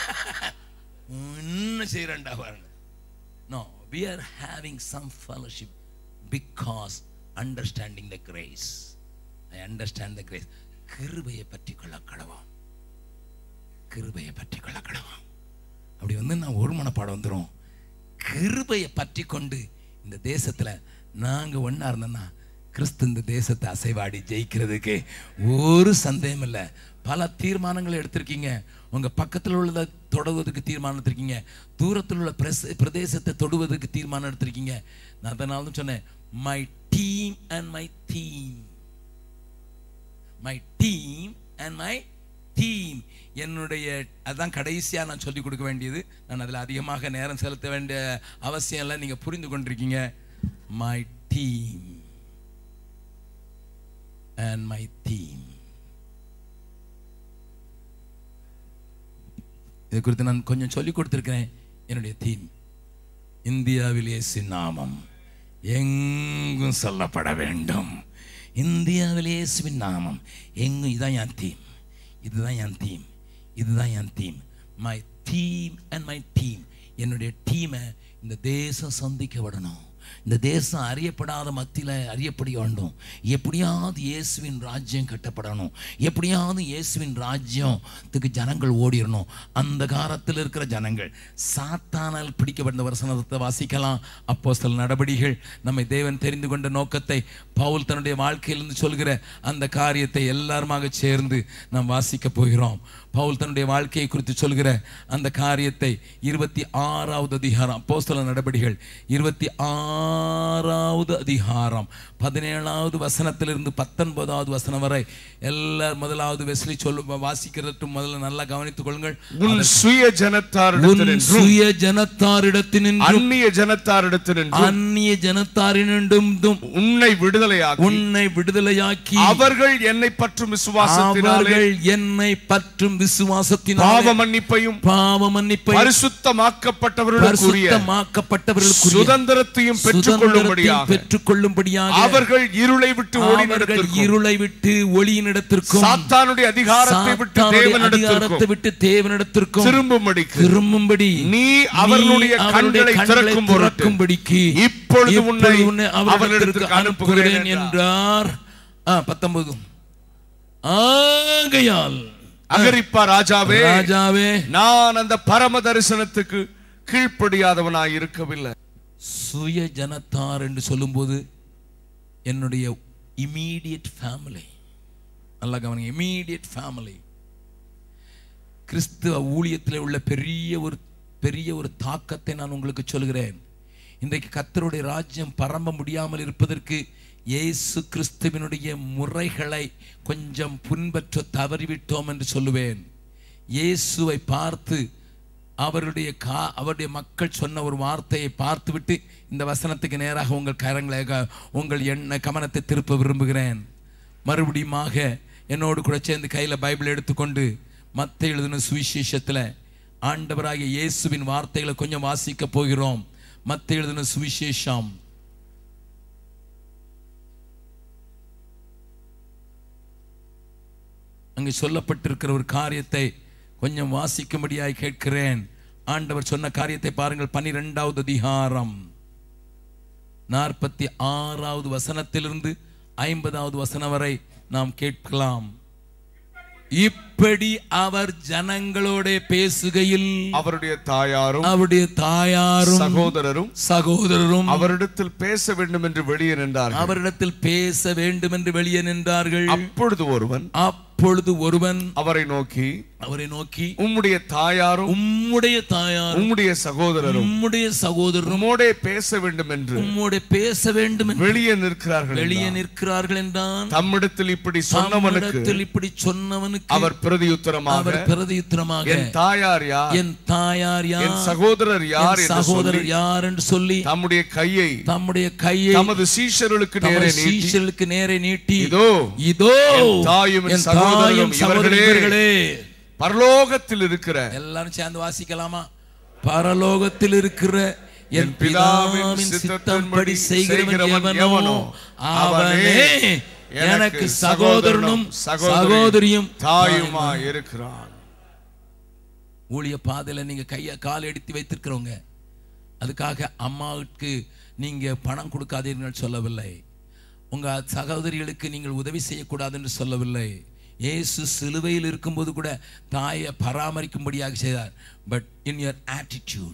[SPEAKER 1] என்ன செய்யறேன்டா பாருங்க no we are having some fellowship because understanding the grace I understand the grace கிருபையை பற்றி கொள்ள கடவாம் கிருபையை பற்றி கொள்ள கடவாம் அப்படி வந்து நான் ஒரு மனப்பாடம் வந்துடும் கிருபையை பற்றி கொண்டு இந்த தேசத்துல நாங்க ஒண்ணா இருந்தோம்னா கிறிஸ்து இந்த தேசத்தை அசைவாடி ஜெயிக்கிறதுக்கு ஒரு சந்தேகம் இல்லை பல தீர்மானங்களை எடுத்திருக்கீங்க உங்க பக்கத்தில் உள்ளதை தொடுவதற்கு தீர்மானம் எடுத்திருக்கீங்க தூரத்தில் உள்ள பிரச பிரதேசத்தை தொடுவதற்கு தீர்மானம் எடுத்திருக்கீங்க நான் அதனால தான் சொன்னேன் my team and my theme my team and my team என்னுடைய அதான் கடைசியாக நான் சொல்லிக் கொடுக்க வேண்டியது நான் அதில் அதிகமாக நேரம் செலுத்த வேண்டிய அவசியம் இல்லை நீங்கள் புரிந்து கொண்டிருக்கீங்க my team and my theme இது குறித்து நான் கொஞ்சம் சொல்லி கொடுத்துருக்கிறேன் என்னுடைய தீம் இந்தியாவில் இயேசு நாமம் எங்கும் சொல்லப்பட வேண்டும் இந்தியாவில் இயேசுவின் நாமம் எங்கும் இதான் என் தீம் இதுதான் என் தீம் இதுதான் என் theme my theme and my team என்னுடைய டீமை இந்த தேசம் சந்திக்க விடணும் இந்த தேசம் அறியப்படாத மத்தியில் அறியப்பட வேண்டும் எப்படியாவது இயேசுவின் ராஜ்யம் கட்டப்படணும் எப்படியாவது இயேசுவின் ராஜ்யத்துக்கு ஜனங்கள் ஓடிடணும் அந்த காலத்தில் இருக்கிற ஜனங்கள் சாத்தானால் பிடிக்கப்பட்ட வசனத்தை வாசிக்கலாம் அப்போ சில நடவடிக்கைகள் நம்மை தேவன் தெரிந்து கொண்ட நோக்கத்தை பவுல் தன்னுடைய வாழ்க்கையிலிருந்து சொல்கிற அந்த காரியத்தை எல்லாருமாக சேர்ந்து நாம் வாசிக்க போகிறோம் பவுல் தன்னுடைய வாழ்க்கையை குறித்து சொல்கிற அந்த காரியத்தை இருபத்தி ஆறாவது அதிகாரம் அப்போஸ்தல நடபடிகள் இருபத்தி ஆறாவது அதிகாரம் பதினேழாவது வசனத்திலிருந்து பத்தொன்பதாவது வசனம் வரை எல்லாரும் முதலாவது வெஸ்லி சொல்லு வாசிக்கிறதுக்கு முதல்ல நல்லா கவனித்துக் கொள்ளுங்கள்
[SPEAKER 2] உன் சுய
[SPEAKER 1] உன்
[SPEAKER 2] ஜனத்தாரிடத்தினின்றும்
[SPEAKER 1] சுய ஜனத்தாரிடத்தினின்றும்
[SPEAKER 2] அந்நிய ஜனத்தாரிடத்தினின்றும்
[SPEAKER 1] அந்நிய ஜனத்தாரினின்றும்
[SPEAKER 2] உன்னை விடுதலையாக்கி
[SPEAKER 1] உன்னை விடுதலையாக்கி
[SPEAKER 2] அவர்கள் என்னை பற்றும் விசுவாசத்தினாலே
[SPEAKER 1] அவர்கள் என்னை பற்றும் விசுவாசத்தினாலே
[SPEAKER 2] பாவ மன்னிப்பையும்
[SPEAKER 1] பாவ மன்னிப்பை
[SPEAKER 2] பரிசுத்தமாக்கப்பட்டவர்களுக்குரிய
[SPEAKER 1] பரிசுத்தமாக்கப்பட்டவர்களுக்குரிய
[SPEAKER 2] சுதந்திரத்தையும் பெற்றுக்
[SPEAKER 1] சுதந்திரத்தை
[SPEAKER 2] கொள்ளும்படியாக
[SPEAKER 1] பெற்றுக் கொள்ளும்படியாக
[SPEAKER 2] அவர்கள் இருளை விட்டு
[SPEAKER 1] அவர்கள்
[SPEAKER 2] ஓடினிடத்திற்கும்
[SPEAKER 1] இருளை விட்டு ஒளியினிடத்திற்கும்
[SPEAKER 2] சாத்தானுடைய அதிகாரத்தை விட்டு
[SPEAKER 1] சாத்தானுடைய
[SPEAKER 2] தேவனிடத்திற்கும்
[SPEAKER 1] அதிகாரத்தை விட்டு தேவனிடத்திற்கும்
[SPEAKER 2] திரும்பும்படிக்கு
[SPEAKER 1] திரும்பும்படி
[SPEAKER 2] நீ அவர்களுடைய
[SPEAKER 1] நீ
[SPEAKER 2] கண்களை திறக்கும் பொருட்டு
[SPEAKER 1] திறக்கும்படிக்கு
[SPEAKER 2] இப்பொழுது உன்னை
[SPEAKER 1] உன்னை
[SPEAKER 2] அவர்களிடத்திற்கு
[SPEAKER 1] அவர்களிடத்திற்கு
[SPEAKER 2] அனுப்புகிறேன்
[SPEAKER 1] அனுப்புகிறேன் என்றார் ஆ, பத்தொன்பது ஆகையால்
[SPEAKER 2] அகரிப்பா ராஜாவே
[SPEAKER 1] ராஜாவே
[SPEAKER 2] நான் அந்த பரம தரிசனத்துக்கு கீழ்ப்படியாதவனாய் இருக்கவில்லை
[SPEAKER 1] சுய ஜனத்தார் என்று சொல்லும்போது என்னுடைய இமீடியட் ஃபேமிலி நல்லா கவனிங்க இமீடியட் ஃபேமிலி கிறிஸ்துவ ஊழியத்தில் உள்ள பெரிய ஒரு பெரிய ஒரு தாக்கத்தை நான் உங்களுக்கு சொல்கிறேன் இன்றைக்கு கர்த்தருடைய ராஜ்யம் பரம்ப முடியாமல் இருப்பதற்கு இயேசு கிறிஸ்துவினுடைய முறைகளை கொஞ்சம் பின்பற்ற தவறிவிட்டோம் என்று சொல்லுவேன் இயேசுவை பார்த்து அவருடைய கா அவருடைய மக்கள் சொன்ன ஒரு வார்த்தையை பார்த்துவிட்டு இந்த வசனத்துக்கு நேராக உங்கள் கரங்களை க- உங்கள் எண்ண கவனத்தை திருப்ப விரும்புகிறேன் மறுபடியுமாக என்னோடு கூட சேர்ந்து கையில் பைபிள் எடுத்துக்கொண்டு மத்த எழுதின சுவிசேஷத்தில் ஆண்டவராகிய இயேசுவின் வார்த்தைகளை கொஞ்சம் வாசிக்க போகிறோம் மத்த எழுதின சுவிசேஷம் அங்கு சொல்லப்பட்டிருக்கிற ஒரு காரியத்தை கொஞ்சம் வாசிக்கும்படியாய் கேட்கிறேன் ஆண்டவர் சொன்ன காரியத்தை பாருங்கள் பனிரெண்டாவது அதிகாரம் நாற்பத்தி ஆறாவது வசனத்திலிருந்து ஐம்பதாவது வசனம் வரை நாம் கேட்கலாம் இப்படி அவர் ஜனங்களோட பேசுகையில்
[SPEAKER 2] அவருடைய தாயாரும்
[SPEAKER 1] அவருடைய தாயாரும்
[SPEAKER 2] சகோதரரும்
[SPEAKER 1] சகோதரரும்
[SPEAKER 2] அவரிடத்தில் பேச வேண்டும் என்று வெளியே நின்றார்கள்
[SPEAKER 1] அவரிடத்தில் பேச வேண்டும் என்று வெளியே நின்றார்கள்
[SPEAKER 2] அப்பொழுது ஒருவன்
[SPEAKER 1] அப்பொழுது ஒருவன்
[SPEAKER 2] அவரை நோக்கி
[SPEAKER 1] அவரை நோக்கி
[SPEAKER 2] உம்முடைய தாயாரும்
[SPEAKER 1] உம்முடைய தாயாரும்
[SPEAKER 2] உம்முடைய சகோதரரும்
[SPEAKER 1] உம்முடைய சகோதரரும்
[SPEAKER 2] உம்மோடே பேச வேண்டும் என்று
[SPEAKER 1] உம்மோட பேச வேண்டும் என்று
[SPEAKER 2] வெளியே நிற்கிறார்கள்
[SPEAKER 1] வெளியே
[SPEAKER 2] என்றார்.
[SPEAKER 1] நிற்கிறார்கள் என்றான்
[SPEAKER 2] தம்மிடத்தில் இப்படி சொன்னவனுக்கு
[SPEAKER 1] தம்மிடத்தில் இப்படி சொன்னவனுக்கு
[SPEAKER 2] அவர் பிரதியுத்தரமாக
[SPEAKER 1] அவர் பிரதியுத்தரமாக
[SPEAKER 2] என் தாயார் யார்
[SPEAKER 1] என் தாயார்
[SPEAKER 2] என்
[SPEAKER 1] யார்
[SPEAKER 2] சகோதரர் யார்
[SPEAKER 1] என்
[SPEAKER 2] என்று
[SPEAKER 1] சகோதரர்
[SPEAKER 2] சொல்லி
[SPEAKER 1] யார் என்று சொல்லி
[SPEAKER 2] தம்முடைய கையை
[SPEAKER 1] தம்முடைய கையை
[SPEAKER 2] தமது சீஷர்களுக்கு நேரே
[SPEAKER 1] தமது
[SPEAKER 2] நீட்டி
[SPEAKER 1] சீஷர்களுக்கு நேரே நீட்டி
[SPEAKER 2] இதோ
[SPEAKER 1] இதோ
[SPEAKER 2] என் தாயும் என்
[SPEAKER 1] என்
[SPEAKER 2] சகோதரரும்
[SPEAKER 1] தாயும் சகோதரரும்
[SPEAKER 2] இவர்களே.
[SPEAKER 1] இவர்களே
[SPEAKER 2] பரலோகத்தில் இருக்கிற
[SPEAKER 1] எல்லாரும் சேர்ந்து வாசிக்கலாமா பரலோகத்தில் இருக்கிற என்
[SPEAKER 2] என் பிதாவின்
[SPEAKER 1] பிதாவின் சித்தம்படி
[SPEAKER 2] சித்தத்தின்படி
[SPEAKER 1] செய்கிறவன்
[SPEAKER 2] செய்கிறவன்
[SPEAKER 1] எவனோ
[SPEAKER 2] எவனோ,
[SPEAKER 1] அவனே
[SPEAKER 2] எனக்கு
[SPEAKER 1] எனக்கு சகோதரனும்
[SPEAKER 2] சகோதரியும்
[SPEAKER 1] சகோதரியும்
[SPEAKER 2] தாயுமா இருக்கிறான்
[SPEAKER 1] ஊழிய பாதையில நீங்க கைய கால் எடுத்து வைத்திருக்கிறவங்க அதுக்காக அம்மாவுக்கு நீங்க பணம் கொடுக்காதீர்கள் சொல்லவில்லை உங்க சகோதரிகளுக்கு நீங்கள் உதவி செய்யக்கூடாது என்று சொல்லவில்லை இயேசு சிலுவையில் இருக்கும்போது கூட தாயை பராமரிக்கும்படியாக செய்தார் but in your attitude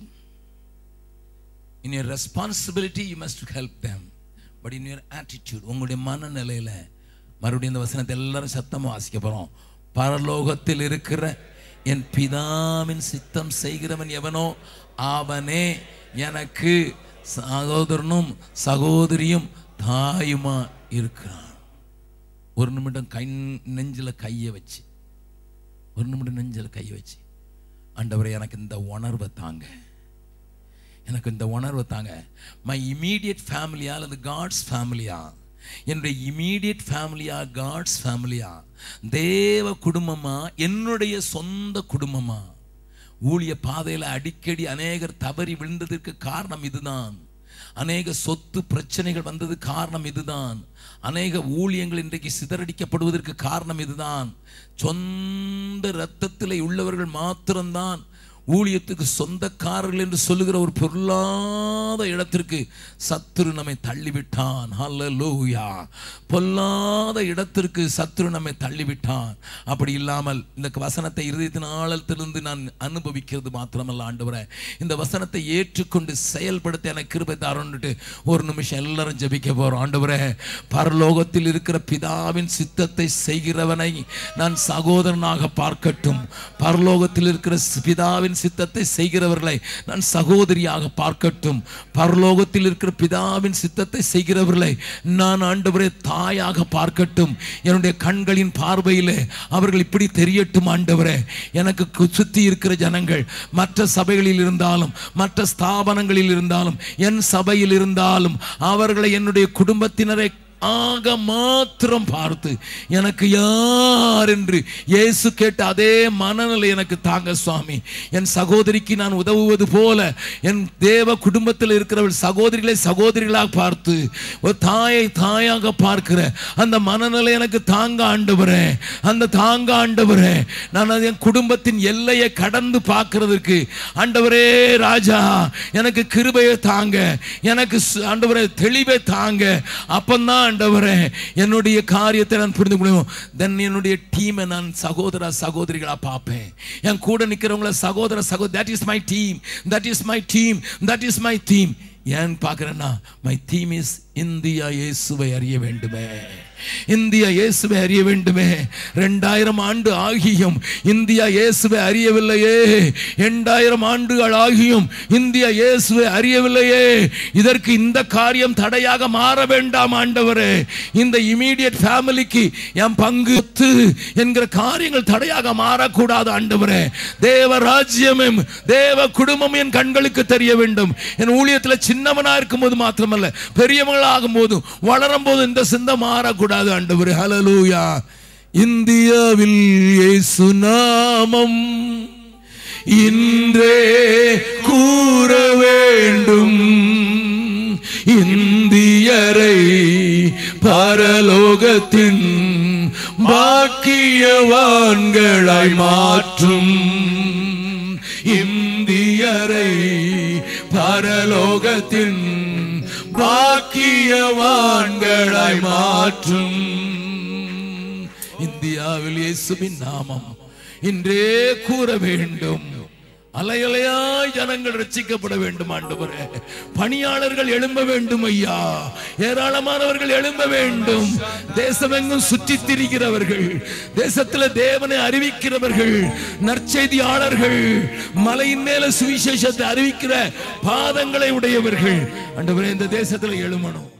[SPEAKER 1] in your responsibility you must help them but in your attitude உங்களுடைய மனநிலையில மறுபடியும் இந்த வசனத்தை எல்லாரும் சத்தமா வாசிக்க போறோம் பரலோகத்தில் இருக்கிற என் பிதாவின் சித்தம் செய்கிறவன் எவனோ அவனே எனக்கு சகோதரனும் சகோதரியும் தாயுமா இருக்கிறான் ஒரு நிமிடம் கை நெஞ்சில கையை வச்சு ஒரு நிமிடம் நெஞ்சில கையை வச்சு ஆண்டவரே எனக்கு இந்த உணர்வை தாங்க எனக்கு இந்த உணர்வை தாங்க மை இமீடியட் ஃபேமிலியா அல்லது காட்ஸ் ஃபேமிலியா என்னுடைய இமீடியட் ஃபேமிலியா காட்ஸ் ஃபேமிலியா தேவ குடும்பமா என்னுடைய சொந்த குடும்பமா ஊழிய பாதையில அடிக்கடி அநேகர் தவறி விழுந்ததற்கு காரணம் இதுதான் அநேக சொத்து பிரச்சனைகள் வந்தது காரணம் இதுதான் அநேக ஊழியங்கள் இன்றைக்கு சிதறடிக்கப்படுவதற்கு காரணம் இதுதான் சொந்த இரத்தத்தில் உள்ளவர்கள் மாத்திரம்தான் ஊழியத்துக்கு சொந்தக்காரர்கள் என்று சொல்லுகிற ஒரு பொருளாத இடத்திற்கு சத்துரு நம்மை தள்ளிவிட்டான் ஹalleluya பொல்லாத இடத்திற்கு சத்துரு நம்மை தள்ளிவிட்டான் அப்படி இல்லாமல் இந்த வசனத்தை இருதயத்தின் ஆழத்திலிருந்து நான் அனுபவிக்கிறது மாத்திரமல்ல ஆண்டவரே இந்த வசனத்தை ஏற்றுக்கொண்டு செயல்படுத்த எனக்கு கிருபை தாரோன்னுட்டு ஒரு நிமிஷம் எல்லாரும் ஜெபிக்க போறோம் ஆண்டவரே பரலோகத்தில் இருக்கிற பிதாவின் சித்தத்தை செய்கிறவனை நான் சகோதரனாக பார்க்கட்டும் பரலோகத்தில் இருக்கிற பிதாவின் சித்தத்தை செய்கிறவர்களை நான் சகோதரியாக பார்க்கட்டும் பரலோகத்தில் இருக்கிற பிதாவின் சித்தத்தை செய்கிறவர்களை நான் ஆண்டவரே தாயாக பார்க்கட்டும் என்னுடைய கண்களின் பார்வையிலே அவர்கள் இப்படி தெரியட்டும் ஆண்டவரே எனக்கு கு- சுத்தி இருக்கிற ஜனங்கள் மற்ற சபைகளில் இருந்தாலும் மற்ற ஸ்தாபனங்களில் இருந்தாலும் என் சபையில் இருந்தாலும் அவர்களை என்னுடைய குடும்பத்தினரை ஆக மாத்திரம் பார்த்து எனக்கு யார் என்று இயேசு கேட்ட அதே மனநிலை எனக்கு தாங்க சுவாமி என் சகோதரிக்கு நான் உதவுவது போல என் தேவ குடும்பத்தில் இருக்கிறவள் சகோதரிகளை சகோதரிகளாக பார்த்து ஒரு தாயை தாயாக பார்க்கிற அந்த மனநிலை எனக்கு தாங்க ஆண்டவரே அந்த தாங்க ஆண்டவரே நான் அது என் குடும்பத்தின் எல்லையை கடந்து பார்க்கிறதுக்கு ஆண்டவரே ராஜா எனக்கு கிருபையை தாங்க எனக்கு சு- ஆண்டவரே தெளிவை தாங்க அப்பந்தான் ஆண்டவரே என்னுடைய காரியத்தை நான் புரிந்து முடியும் தென் என்னுடைய டீமை நான் சகோதர சகோதரிகளா பார்ப்பேன் என் கூட நிக்கிறவங்கள சகோதர சகோதரி that is my team that is my team that is my team ஏன் பார்க்கிறேன்னா மை தீம் இஸ் இந்தியா இயேசுவை அறிய வேண்டுமே இந்தியா இயேசுவை அறிய வேண்டுமே ரெண்டாயிரம் ஆண்டு ஆகியும் இந்தியா இயேசுவை அறியவில்லையே இரண்டாயிரம் ஆண்டுகள் ஆகியும் இந்தியா இயேசுவை அறியவில்லையே இதற்கு இந்த காரியம் தடையாக மாற வேண்டாம் ஆண்டவரே இந்த இமீடியட் ஃபேமிலிக்கு என் பங்கு சொத்து என்கிற காரியங்கள் தடையாக மாறக்கூடாது ஆண்டவரே தேவ ராஜ்யமும் தேவ குடும்பம் என் கண்களுக்கு தெரிய வேண்டும் என் ஊழியத்தில் சின்னவனா இருக்கும்போது மாத்திரமல்ல பெரியவங்களாகும் போதும் வளரும் போது இந்த சிந்தை மாறக்கூடாது ஆண்டவரே ஹalleluya இந்தியாவில் இயேசு நாமம் இன்றே கூற வேண்டும் இந்தியரை பரலோகத்தின் பாக்கியவான்களாய் மாற்றும் இந்தியரை பரலோகத்தின் பாக்கியவான்களாய் மாற்றும் இந்தியாவில் இயேசுவின் நாமம் இன்றே கூற வேண்டும் அலையலையாய் ஜனங்கள் ரட்சிக்கப்பட வேண்டும் ஆண்டவரே பணியாளர்கள் எழும்ப வேண்டும் ஐயா ஏராளமானவர்கள் எழும்ப வேண்டும் தேசமெங்கும் சுற்றித் திரிகிறவர்கள் தேசத்துல தேவனை அறிவிக்கிறவர்கள் நற்செய்தியாளர்கள் மலையின் மேல சுவிசேஷத்தை அறிவிக்கிற பாதங்களை உடையவர்கள் ஆண்டவரே இந்த தேசத்துல எழுமணும்